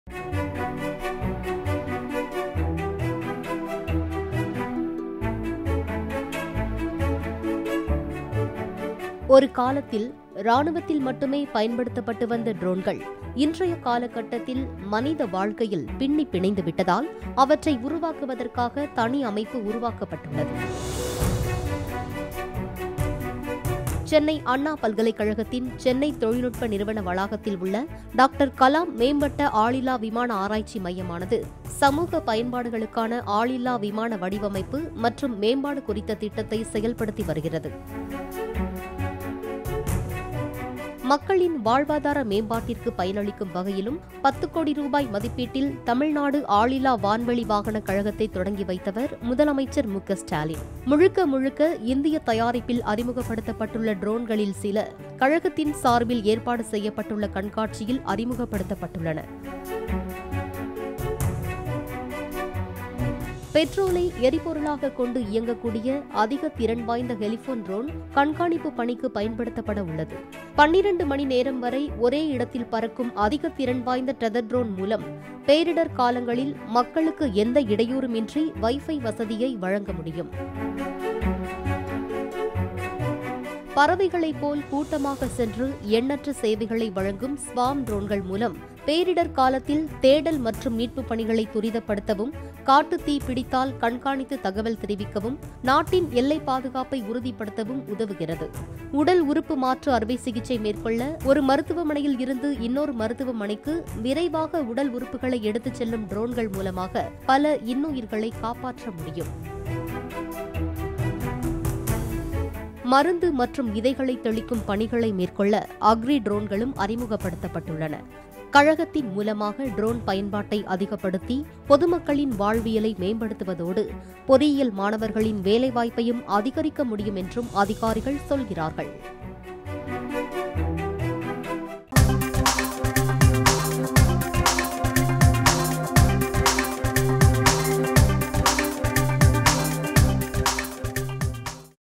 ஒரு காலத்தில் ராணுவத்தில் மட்டுமே பயன்படுத்தப்பட்டு வந்த ட்ரோன்கள் இன்றைய காலகட்டத்தில் மனித வாழ்க்கையில் பின்னி பிணைந்து விட்டதால் அவற்றை உருவாக்குவதற்காக தனி அமைப்பு உருவாக்கப்பட்டுள்ளது சென்னை அண்ணா பல்கலைக்கழகத்தின் சென்னை தொழில்நுட்ப நிறுவன வளாகத்தில் உள்ள டாக்டர் கலாம் மேம்பட்ட ஆளில்லா விமான ஆராய்ச்சி மையமானது சமூக பயன்பாடுகளுக்கான ஆளில்லா விமான வடிவமைப்பு மற்றும் மேம்பாடு குறித்த திட்டத்தை செயல்படுத்தி வருகிறது மக்களின் வாழ்வாதார மேம்பாட்டிற்கு பயனளிக்கும் வகையிலும் பத்து கோடி ரூபாய் மதிப்பீட்டில் தமிழ்நாடு ஆளில்லா வான்வெளி வாகன கழகத்தை தொடங்கி வைத்தவர் முதலமைச்சர் மு க ஸ்டாலின் முழுக்க முழுக்க இந்திய தயாரிப்பில் அறிமுகப்படுத்தப்பட்டுள்ள ட்ரோன்களில் சில கழகத்தின் சார்பில் ஏற்பாடு செய்யப்பட்டுள்ள கண்காட்சியில் அறிமுகப்படுத்தப்பட்டுள்ளன பெட்ரோலை எரிபொருளாக கொண்டு இயங்கக்கூடிய அதிக திறன் வாய்ந்த ஹெலிபோன் ட்ரோன் கண்காணிப்பு பணிக்கு பயன்படுத்தப்பட உள்ளது பன்னிரண்டு மணி நேரம் வரை ஒரே இடத்தில் பறக்கும் அதிக திறன் வாய்ந்த டெதர் ட்ரோன் மூலம் பேரிடர் காலங்களில் மக்களுக்கு எந்த இடையூறுமின்றி வைஃபை வசதியை வழங்க முடியும் பறவைகளைப் போல் கூட்டமாக சென்று எண்ணற்ற சேவைகளை வழங்கும் ஸ்வாம் ட்ரோன்கள் மூலம் பேரிடர் காலத்தில் தேடல் மற்றும் மீட்புப் பணிகளை துரிதப்படுத்தவும் காட்டுத் தீ பிடித்தால் கண்காணித்து தகவல் தெரிவிக்கவும் நாட்டின் எல்லை பாதுகாப்பை உறுதிப்படுத்தவும் உதவுகிறது உடல் உறுப்பு மாற்று அறுவை சிகிச்சை மேற்கொள்ள ஒரு மருத்துவமனையில் இருந்து இன்னொரு மருத்துவமனைக்கு விரைவாக உடல் உறுப்புகளை எடுத்துச் செல்லும் ட்ரோன்கள் மூலமாக பல இன்னுயிர்களை காப்பாற்ற முடியும் மருந்து மற்றும் விதைகளை தெளிக்கும் பணிகளை மேற்கொள்ள அக்ரி ட்ரோன்களும் அறிமுகப்படுத்தப்பட்டுள்ளன கழகத்தின் மூலமாக ட்ரோன் பயன்பாட்டை அதிகப்படுத்தி பொதுமக்களின் வாழ்வியலை மேம்படுத்துவதோடு பொறியியல் மாணவர்களின் வேலைவாய்ப்பையும் அதிகரிக்க முடியும் என்றும் அதிகாரிகள் சொல்கிறார்கள்